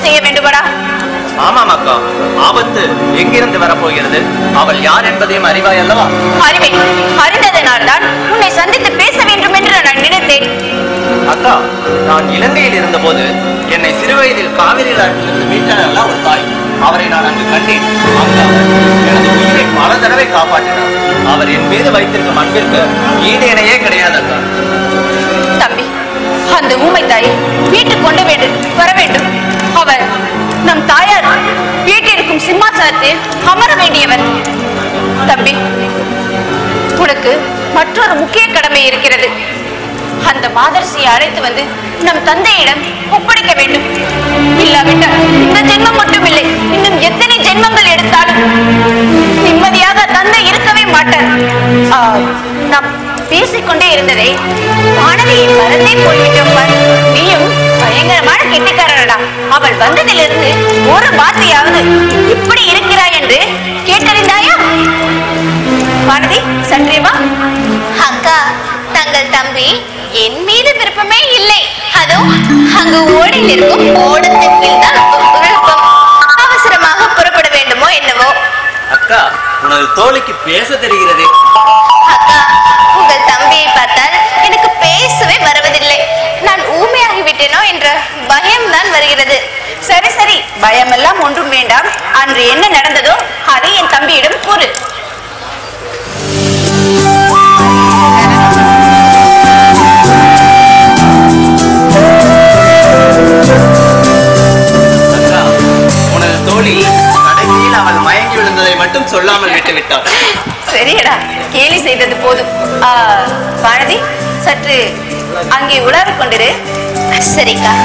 Speaker 2: செய்ய வேண்டுமடா
Speaker 6: ஆமாம் அக்கா ஆபத்து எங்கிருந்து வரப்போகிறது அவள் யார் என்பதையும் அறிவாய் அல்லவா
Speaker 2: அறிவேன் அறிந்ததனால்தான் உன்னை சந்தித்து பேச வேண்டும் என்று நான் நினைத்தேன்
Speaker 6: அக்கா நான் இலங்கையில் இருந்தபோது என்னை சிறுவயதில் காவிரி ஆற்றிலிருந்து மீட்டார் அல்ல ஒரு தாய் அவரை நான் அங்கு கண்டேன் அங்கு அவர் எனது உயிரை பல தடவை காப்பாற்றினார் அவர் என் மீது வைத்திருக்கும் அன்பிற்கு ஈடு இணையே கிடையாது அக்கா
Speaker 2: தம்பி அந்த ஊமை தாயை வீட்டுக்கு கொண்டு வேண்டும் வர வேண்டும் அவர் நம் தாயார் வீட்டிற்கும் சிம்மாசனத்தில் அமர வேண்டியவர் தம்பி உனக்கு மற்றொரு முக்கிய கடமை இருக்கிறது அந்த மாதரசியை அழைத்து வந்து நம் தந்தையிடம் ஒப்படைக்க வேண்டும் இல்லாவிட்டால் இந்த ஜென்மம் மட்டும் இல்லை இன்னும் எத்தனை ஜென்மங்கள் எடுத்தாலும் நிம்மதியாக தந்தை இருக்கவே மாட்டார் ஆ, நாம் பேசிக்கொண்டே இருந்ததை வானதியை மறந்தே போய்விட்டோம் பார். நீயும் பயங்கரமான கெட்டிக்காரடா அவள் வந்ததிலிருந்து ஒரு வார்த்தையாவது இப்படி இருக்கிறாய் என்று கேட்டறிந்தாயா வானதி சற்றே வா
Speaker 5: அக்கா தங்கள் தம்பி என் மீது விருப்பமே இல்லை அதோ அங்கு ஓடில் இருக்கும் ஓடத்தின் மேல் தான் விருப்பம் அவசரமாக புறப்பட வேண்டுமோ என்னவோ
Speaker 6: அக்கா உனது தோழிக்கு பேச தெரிகிறதே
Speaker 5: அக்கா உங்கள் தம்பியை பார்த்தால் எனக்கு பேசவே வருவதில்லை நான் ஊமையாகி விட்டேனோ என்ற பயம் தான் வருகிறது
Speaker 2: சரி சரி பயமெல்லாம் ஒன்றும் வேண்டாம் அன்று என்ன நடந்ததோ அதை என் தம்பியிடம் கூறு
Speaker 6: அக்கா உனது தோழி கடைசியில் அவள் மயங்கி விழுந்ததை மட்டும் சொல்லாமல் விட்டுவிட்டாள்
Speaker 2: சரியடா கேலி செய்தது போதும் ஆ, வானதி சற்று அங்கே உலாவிக் கொண்டிரு
Speaker 5: சரிக்கா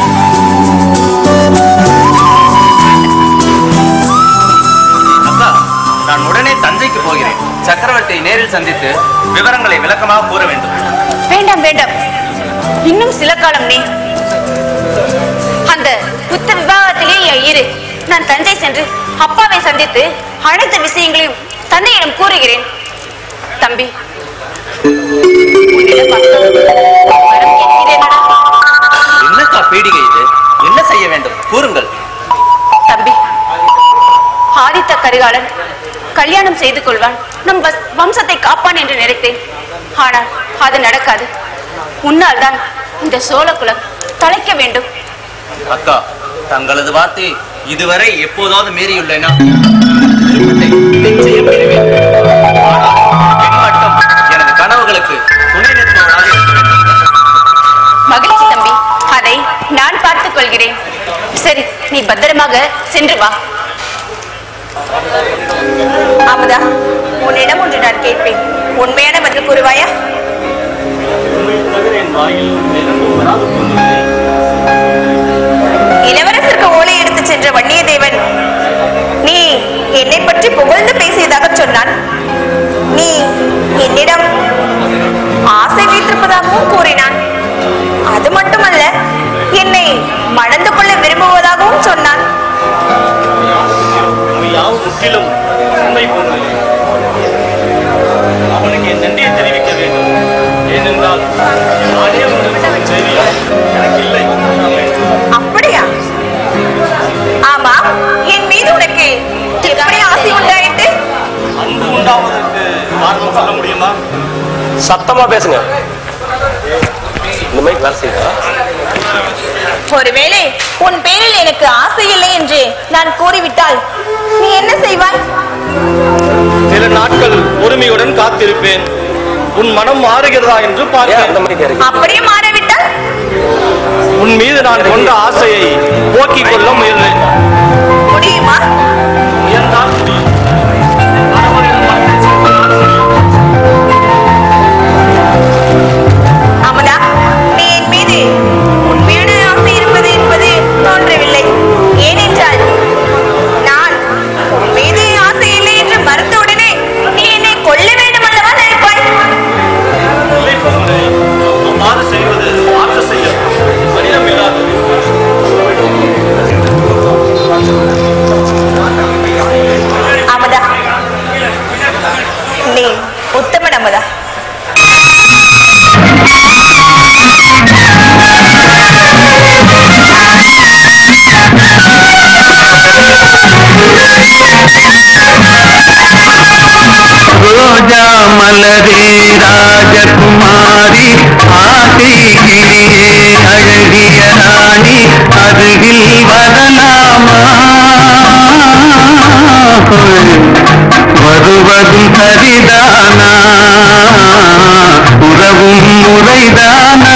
Speaker 6: அக்கா நான் உடனே தஞ்சைக்கு போகிறேன் சக்கரவர்த்தியை நேரில் சந்தித்து விவரங்களை விளக்கமாக கூற வேண்டும்
Speaker 2: வேண்டாம் வேண்டாம் இன்னும் சில காலம் நீ அந்த புத்த விவாகத்திலேயே இரு நான் தஞ்சை சென்று அப்பாவை சந்தித்து அனைத்து விஷயங்களையும் தந்தையிடம் கூறுகிறேன் தம்பி உன்னிடம் வரம் கேட்கிறேனடா
Speaker 6: என்னக்கா பீடிகை இது என்ன செய்ய வேண்டும் கூறுங்கள்
Speaker 2: தம்பி ஆதித்த கரிகாலன் கல்யாணம் செய்து கொள்வான் நம் வஸ்- வம்சத்தை காப்பான் என்று நினைத்தேன் ஆனால் அது நடக்காது உன்னால் தான் இந்த சோழகுலம் தலைக்க வேண்டும்
Speaker 6: அக்கா தங்களது வார்த்தை இதுவரை எப்போதாவது மீறியுள்ளேனா விருப்பத்தை நிச்சயம் பெறுவேன் ஆனால் பின் மட்டும் எனது கனவுகளுக்கு துணை நிற்பவராக இருக்க வேண்டும்
Speaker 2: மகிழ்ச்சி தம்பி அதை நான் பார்த்துக் கொள்கிறேன் சரி நீ பத்திரமாக சென்று வா அமுதா உன்னிடம் ஒன்று நான் கேட்பேன் உண்மையான பதில் கூறுவாயா இளவரசருக்கு ஓலை எடுத்து சென்ற வன்னியத்தேவன் நீ என்னை பற்றி புகழ்ந்து பேசியதாக சொன்னான் நீ என்னிடம் ஆசை வைத்திருப்பதாகவும் கூறினான் அது மட்டுமல்ல என்னை மணந்து கொள்ள விரும்புவதாகவும் சொன்னான்
Speaker 8: யாவும் முற்றிலும் உண்மை போன்றது அவனுக்கு என் நன்றியை தெரிவிக்க வேண்டும் ஏனென்றால் நானே அவனுக்கு தைரியம் எனக்கு இல்லை
Speaker 2: அப்படியா ஆமா என் மீது உனக்கு எப்படி ஆசை உண்டாயிட்டு
Speaker 8: அன்பு உண்டாவதற்கு காரணம் சொல்ல முடியுமா
Speaker 1: சத்தமா பேசுங்க இந்த மாதிரி வேலை செய்யுதா
Speaker 2: ஒருவேளை உன் பேரில் எனக்கு ஆசை இல்லை என்று நான் கூறிவிட்டால் நீ என்ன செய்வாய்
Speaker 8: சில நாட்கள் பொறுமையுடன் காத்திருப்பேன் உன் மனம் மாறுகிறதா என்று
Speaker 1: ஏன்
Speaker 8: பார்ப்பேன்
Speaker 1: அந்த மாதிரி கேட்குறீங்க?
Speaker 2: அப்படியே மாறிவிட்டால்
Speaker 8: உன் மீது நான் கொண்ட ஆசையை போக்கிக் கொள்ள முயன்றேன்
Speaker 2: முடியுமா
Speaker 8: முயன்றால் முடியும் கணவனின் வாழ்க்கை செய்வதால் முடியும்.
Speaker 2: அமலா நீ என் மீது உண்மையான ஆசை இருப்பது என்பது தோன்றவில்லை ஏனென்றால் நான் உன் மீது ஆசை இல்லை என்று மறுத்தவுடனே நீ என்னை கொல்ல வேண்டும் அல்லவா நினைப்பாய்
Speaker 8: இல்லை பொறுமனே, அவ்வாறு செய்வது ஆற்ற செய்ய மனிதம் இல்லாதது
Speaker 4: மலரே ராஜகுமாரி ஆசை கிளியே அழகிய ராணி அருகில் வரலாமா வருவதும் சரிதானா உறவும் முறைதானா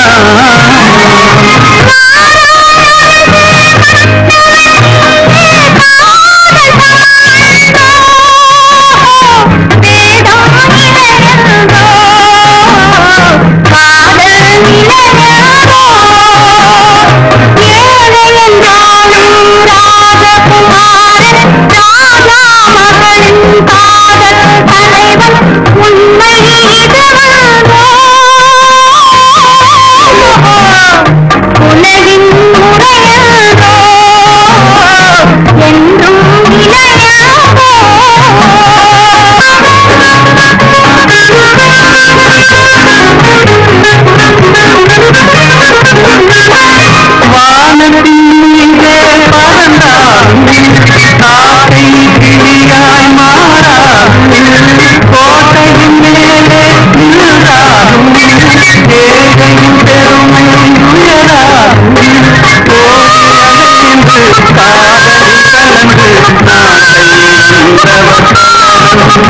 Speaker 9: உலகின் முறையாதோ என்றும்
Speaker 4: வானத்தின் மீதே பறந்தாலும் ஆசை கிளியாய் மாறாது கோட்டையின் மேலே நின்றாலும் ஏழையின் பெருமை உயராது கோயிலடைந்து காதல் கலந்து நாட்டை வென்றவர்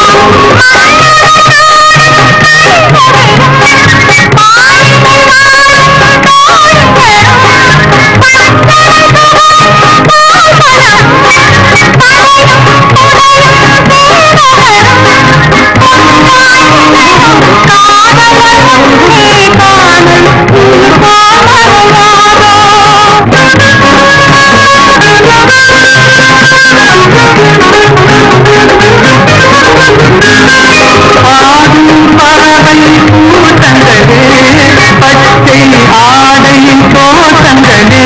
Speaker 4: ஆடும் பறவை கூட்டங்களே பச்சை ஆடையின் தோட்டங்களே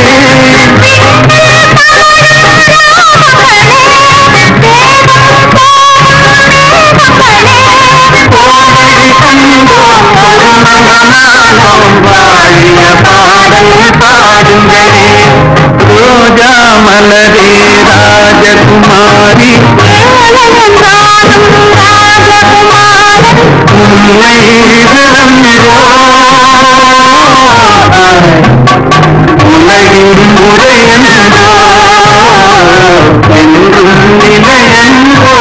Speaker 4: கோடை கண்டோம் மனமானோம் வாழிய பாடல் பாடுங்களே ரோஜா மலரே ராஜகுமாரி உண்மை விளங்குகிறோ உலகின் முறையன்றோ என்றும் நிலையன்றோ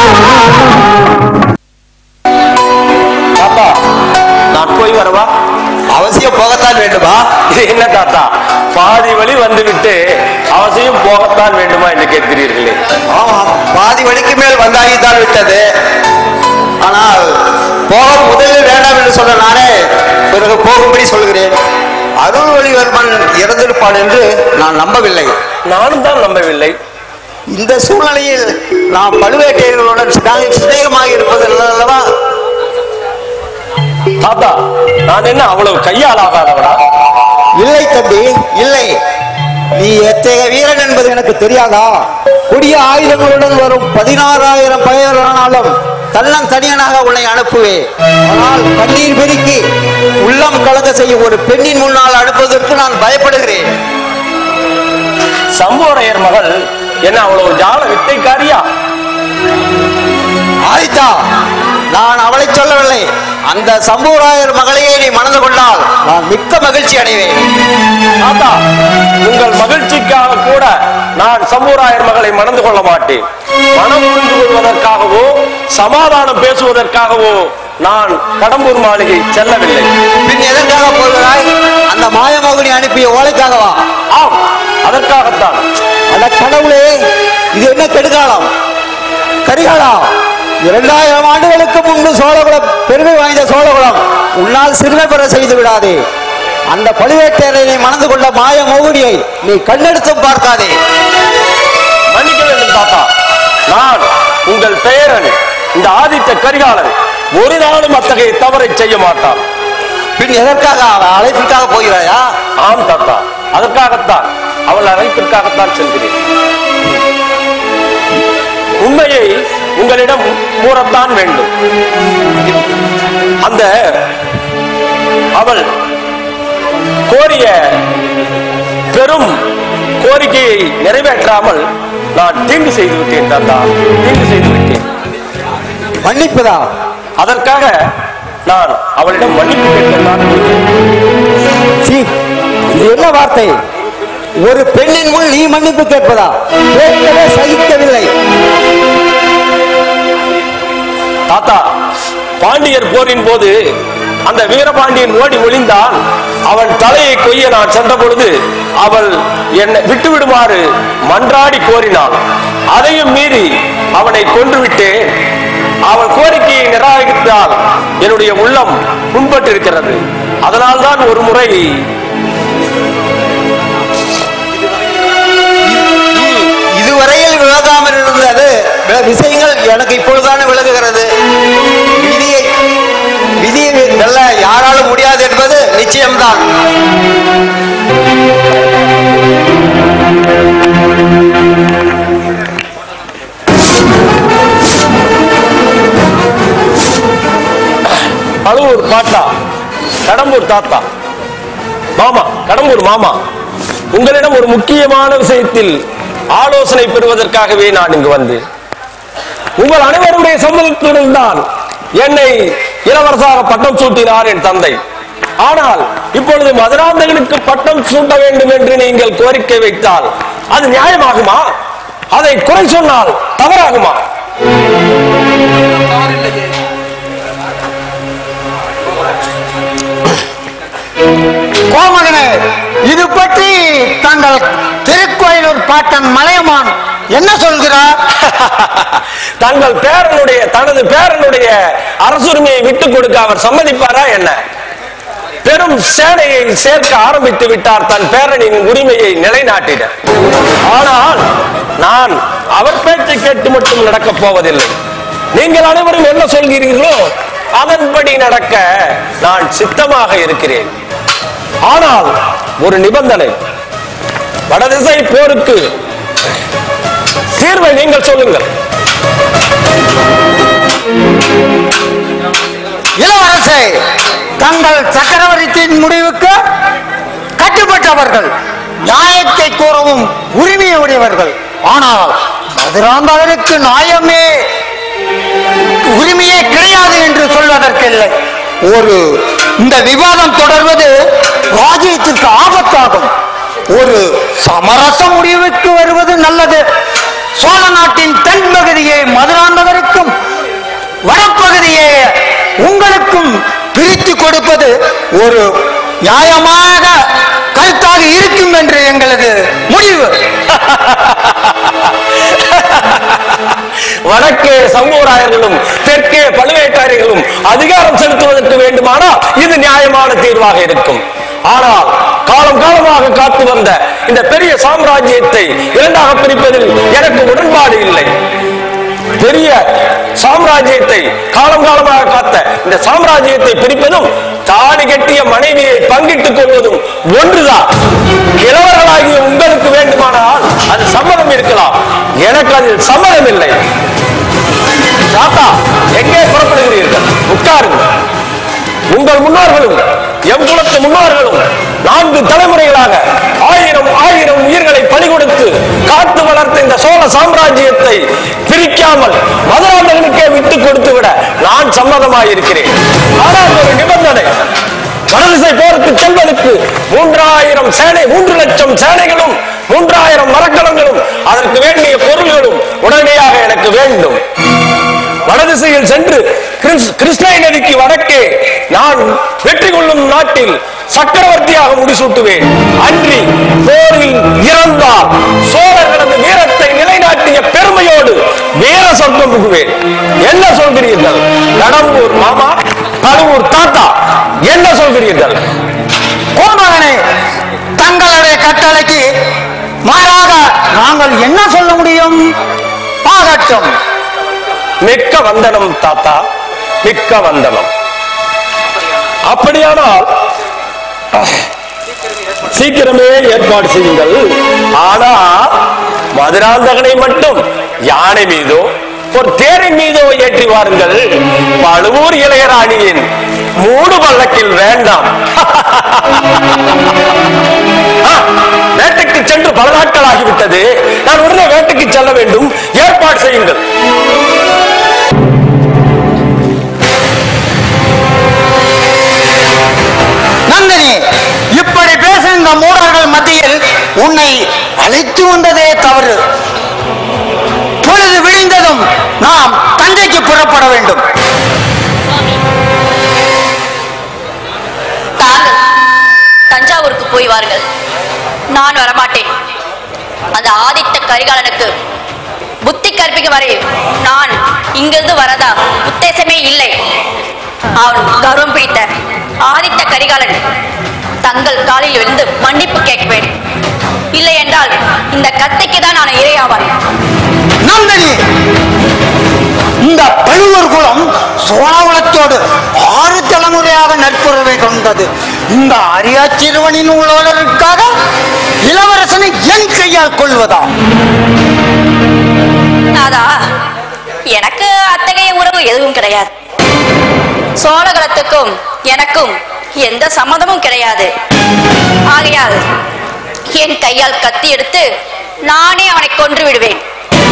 Speaker 3: தாத்தா நான் போய் வரவா
Speaker 7: அவசியம் போகத்தான் வேண்டுமா
Speaker 3: இது என்ன தாத்தா பாதி வழி வந்துவிட்டு அவசியம் போகத்தான் வேண்டுமா என்று கேட்கிறீர்களே
Speaker 7: ஆமாம் பாதி வழிக்கு மேல் வந்தாகித்தான் விட்டது ஆனால் போக முதலில் வேண்டாம் என்று சொன்ன நானே பிறகு போகும்படி சொல்கிறேன் அருள்மொழிவர்மன் இறந்திருப்பான் என்று நான் நம்பவில்லை
Speaker 3: நானும் தான் நம்பவில்லை
Speaker 7: இந்த சூழ்நிலையில் நாம் பழுவேட்டையர்களுடன் சிநேக- சிநேகமாக இருப்பது நல்லதல்லவா
Speaker 3: தாத்தா நான் என்ன அவ்வளவு கையால் ஆகாதவனா
Speaker 7: இல்லை தம்பி இல்லை நீ எத்தகைய வீரன் என்பது எனக்கு தெரியாதா கொடிய ஆயுதங்களுடன் வரும் பதினாறாயிரம் பகைவர்களானாலும் தன்னன் தனியனாக உன்னை அனுப்புவேன் ஆனால் கண்ணீர் பெருக்கி உள்ளம் கலங்க செய்யும் ஒரு பெண்ணின் முன்னால் அனுப்புவதற்கு நான் பயப்படுகிறேன்
Speaker 3: சம்போரையர் மகள் என்ன அவ்வளவு ஜால வித்தைக்காரியா
Speaker 7: ஆதித்தா நான் அவளை சொல்லவில்லை அந்த சம்பூராயர் மகளையே நீ மணந்து கொண்டால் நான் மிக்க மகிழ்ச்சி அடைவேன்
Speaker 3: தாத்தா உங்கள் மகிழ்ச்சிக்காக கூட நான் சம்பூராயர் மகளை மணந்து கொள்ள மாட்டேன் மனம் புரிந்து கொள்வதற்காகவோ சமாதானம் பேசுவதற்காகவோ நான் கடம்பூர் மாளிகை செல்லவில்லை
Speaker 7: பின் எதற்காக போகிறாய் அந்த மாயமோகினி அனுப்பிய ஓலைக்காகவா
Speaker 3: ஆம் அதற்காகத்தான்
Speaker 7: அட கடவுளே இது என்ன கெடுகாலம் கரிகாலா இரண்டாயிரம் ஆண்டுகளுக்கு முன்பு சோழகுலம் பெருமை வாய்ந்த சோழகுலம் உன்னால் சிறுமை பெற செய்து விடாதே அந்த பழுவேட்டையரை மணந்து கொண்ட மாய மோகினியை நீ கண்ணெடுத்தும் பார்க்காதே
Speaker 3: மன்னிக்க வேண்டும் தாத்தா நான் உங்கள் பெயரன் இந்த ஆதித்த கரிகாலன் ஒரு நாளும் அத்தகைய தவறை செய்ய மாட்டான்
Speaker 7: பின் எதற்காக அவன் அழைப்பிற்காக போகிறாயா
Speaker 3: ஆம் தாத்தா அதற்காகத்தான் அவள் அழைப்பிற்காகத்தான் செல்கிறேன் உண்மையை உங்களிடம் கூறத்தான் வேண்டும் அந்த அவள் கோரிய பெரும் கோரிக்கையை நிறைவேற்றாமல் நான் தீங்கு செய்து விட்டேன் தாத்தா தீங்கு செய்து விட்டேன்
Speaker 7: மன்னிப்பதா
Speaker 3: அதற்காக நான் அவளிடம் மன்னிப்பு கேட்கத்தான் போகிறேன்.
Speaker 7: சீ, இது என்ன வார்த்தை ஒரு பெண்ணின் முன் நீ மன்னிப்பு கேட்பதா கேட்கவே சகிக்கவில்லை
Speaker 3: தாத்தா பாண்டியர் போரின் போது அந்த வீரபாண்டியன் ஓடி ஒளிந்தான் அவன் தலையை கொய்ய நான் சென்ற பொழுது அவள் என்னை விட்டு விடுமாறு மன்றாடி கோரினாள் அதையும் மீறி அவனை கொன்று விட்டேன் அவள் கோரிக்கையை நிராகரித்தால் என்னுடைய உள்ளம் புண்பட்டிருக்கிறது அதனால்தான் ஒரு முறை
Speaker 7: இதுவரையில் விலகாமல் இருந்தது வி- விஷயங்கள் எனக்கு இப்பொழுதுதான் விலகுகிறது விதியை விதியை வெல்ல யாராலும் முடியாது என்பது நிச்சயம்தான்
Speaker 3: பழுவூர் பாட்டா கடம்பூர் தாத்தா மாமா கடம்பூர் மாமா உங்களிடம் ஒரு முக்கியமான விஷயத்தில் ஆலோசனை பெறுவதற்காகவே நான் இங்கு வந்தேன் உங்கள் அனைவருடைய சம்மதத்துடன் தான் என்னை இளவரசாக பட்டம் சூட்டினார் என் தந்தை ஆனால் இப்பொழுது மதுராந்தகனுக்கு பட்டம் சூட்ட வேண்டும் என்று நீங்கள் கோரிக்கை வைத்தால் அது நியாயமாகுமா அதை குறை சொன்னால் தவறாகுமா
Speaker 10: கோமகனே இது பற்றி தங்கள் திருக்கோயிலூர் பாட்டன் மலையமான் என்ன சொல்கிறார்
Speaker 3: தங்கள் பேரனுடைய தனது பேரனுடைய அரசுரிமையை விட்டுக் கொடுக்க அவர் சம்மதிப்பாரா என்ன பெரும் சேனையை சேர்க்க ஆரம்பித்து விட்டார் தன் பேரனின் உரிமையை நிலைநாட்டிட ஆனால் நான் அவர் பேச்சை கேட்டு மட்டும் நடக்கப் போவதில்லை நீங்கள் அனைவரும் என்ன சொல்கிறீர்களோ அதன்படி நடக்க நான் சித்தமாக இருக்கிறேன் ஆனால் ஒரு நிபந்தனை வடதிசை போருக்கு தீர்வை நீங்கள் சொல்லுங்கள்
Speaker 10: இளவரசே தங்கள் சக்கரவர்த்தியின் முடிவுக்கு கட்டுப்பட்டவர்கள் நியாயத்தை கூறவும் உரிமையை உடையவர்கள் ஆனால் மதுராந்தகனுக்கு நியாயமே உரிமையே கிடையாது என்று சொல்வதற்கில்லை ஒரு இந்த விவாதம் தொடர்வது ராஜ்யத்திற்கு ஆபத்தாகும் ஒரு சமரச முடிவுக்கு வருவது நல்லது சோழ நாட்டின் தென் பகுதியை மதுராந்தகருக்கும் வடப்பகுதியை உங்களுக்கும் பிரித்து கொடுப்பது ஒரு நியாயமாக கருத்தாக இருக்கும் என்று எங்களது முடிவு
Speaker 3: வடக்கே சம்பூராயர்களும் தெற்கே பழுவேட்டாரியர்களும் அதிகாரம் செலுத்துவதற்கு வேண்டுமானால் இது நியாயமான தீர்வாக இருக்கும் ஆனால் காலம் காலமாக காத்து வந்த இந்த பெரிய சாம்ராஜ்யத்தை இரண்டாக பிரிப்பதில் எனக்கு உடன்பாடு இல்லை பெரிய சாம்ராஜ்யத்தை காலம் காலமாக காத்த இந்த சாம்ராஜ்யத்தை பிரிப்பதும் தாடி கட்டிய மனைவியை பங்கிட்டுக் கொள்வதும் ஒன்றுதான் இளவர்களாகிய உங்களுக்கு வேண்டுமானால் அது சம்மதம் இருக்கலாம் எனக்கு அதில் சம்மதம் இல்லை தாத்தா எங்கே புறப்படுகிறீர்கள் உட்காருங்கள் உங்கள் முன்னோர்களும் எம் குலத்து முன்னோர்களும் நான்கு தலைமுறைகளாக ஆயிரம் ஆயிரம் உயிர்களை பலி கொடுத்து காத்து வளர்த்த இந்த சோழ சாம்ராஜ்யத்தை பிரிக்காமல் மதுராந்தகனுக்கே விட்டு கொடுத்து விட நான் சம்மதமாயிருக்கிறேன் ஆனால் ஒரு நிபந்தனை வடதிசை போருக்கு செல்வதற்கு மூன்றாயிரம் சேனை மூன்று லட்சம் சேனைகளும் மூன்றாயிரம் மரக்கலங்களும் அதற்கு வேண்டிய பொருள்களும் உடனடியாக எனக்கு வேண்டும் வடதிசையில் சென்று கிருஷ்- கிருஷ்ணை நதிக்கு வடக்கே நான் வெற்றி கொள்ளும் நாட்டில் சக்கரவர்த்தியாக முடிசூட்டுவேன் அன்றி போரில் இறந்தால் சோழர்களது வீரத்தை நிலைநாட்டிய பெருமையோடு வீர சொர்க்கம் புகுவேன் என்ன சொல்கிறீர்கள் கடம்பூர் மாமா கடம்பூர் தாத்தா என்ன சொல்கிறீர்கள்
Speaker 10: கோமகனே தங்களுடைய கட்டளைக்கு மாறாக நாங்கள் என்ன சொல்ல முடியும் ஆகட்டும்
Speaker 3: மிக்க வந்தனம் தாத்தா மிக்க வந்தனம் அப்படியானால் அஹ், சீக்கிரமே ஏற்பாடு செய்யுங்கள் ஆனா மதுராந்தகனை மட்டும் யானை மீதோ ஒரு தேரின் மீதோ ஏற்றி வாருங்கள் பழுவூர் இளையராணியின் மூடு பல்லக்கில் வேண்டாம் ஆ, வேட்டைக்கு சென்று பல நாட்கள் ஆகிவிட்டது நான் உடனே வேட்டைக்கு செல்ல வேண்டும் ஏற்பாடு செய்யுங்கள்
Speaker 2: அந்த ஆதித்த கரிகாலனுக்கு புத்தி கற்பிக்கும் வரை நான் இங்கிருந்து வரதா உத்தேசமே இல்லை அவன் கர்வம் பிடித்த ஆதித்த கரிகாலன் தங்கள் காலில் விழுந்து மன்னிப்பு கேட்பேன் இல்லை என்றால் இந்த கத்தைக்கு தான் நான் இரையாவான்
Speaker 10: நந்தினி இந்த பழுவூர் குலம் சோழகுலத்தோடு ஆறு தலைமுறையாக நட்புறவை கொண்டது இந்த அரியா சிறுவனின் உள்ளவர்களுக்காக இளவரசனை என் கையால் கொள்வதா
Speaker 2: நாதா எனக்கு அத்தகைய உறவு எதுவும் கிடையாது சோழகுலத்துக்கும் எனக்கும் எந்த சம்மதமும் கிடையாது ஆகையால் என் கையால் கத்தி எடுத்து நானே அவனை கொன்று விடுவேன்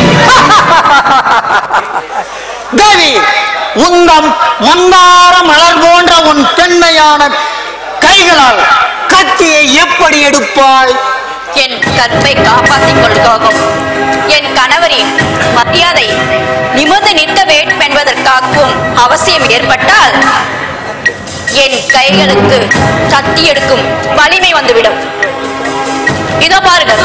Speaker 10: தேவி உந்தம் மந்தார மலர் போன்ற உன் பெண்மையான கைகளால் கத்தியை எப்படி எடுப்பாய்
Speaker 2: என் கற்பை காப்பாற்றிக் கொள்காகும் என் கணவரின் மரியாதை நிமிர்ந்து நிற்க வேண்டும் என்பதற்காகவும் அவசியம் ஏற்பட்டால் என் கைகளுக்கு கத்தி எடுக்கும் வலிமை வந்துவிடும் இதோ பாருங்கள்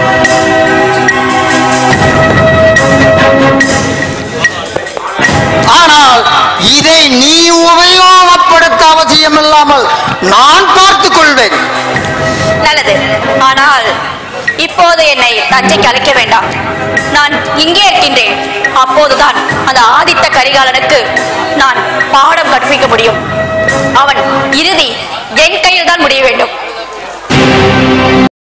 Speaker 10: ஆனால் இதை நீ உபயோகப்படுத்த அவசியம் இல்லாமல் நான் பார்த்துக் கொள்வேன்
Speaker 2: நல்லது ஆனால் இப்போது என்னை தஞ்சைக்கு அழைக்க வேண்டாம் நான் இங்கே இருக்கின்றேன் அப்போதுதான் அந்த ஆதித்த கரிகாலனுக்கு நான் பாடம் கற்பிக்க முடியும் அவன் இறுதி என் கையில் தான் முடிய வேண்டும்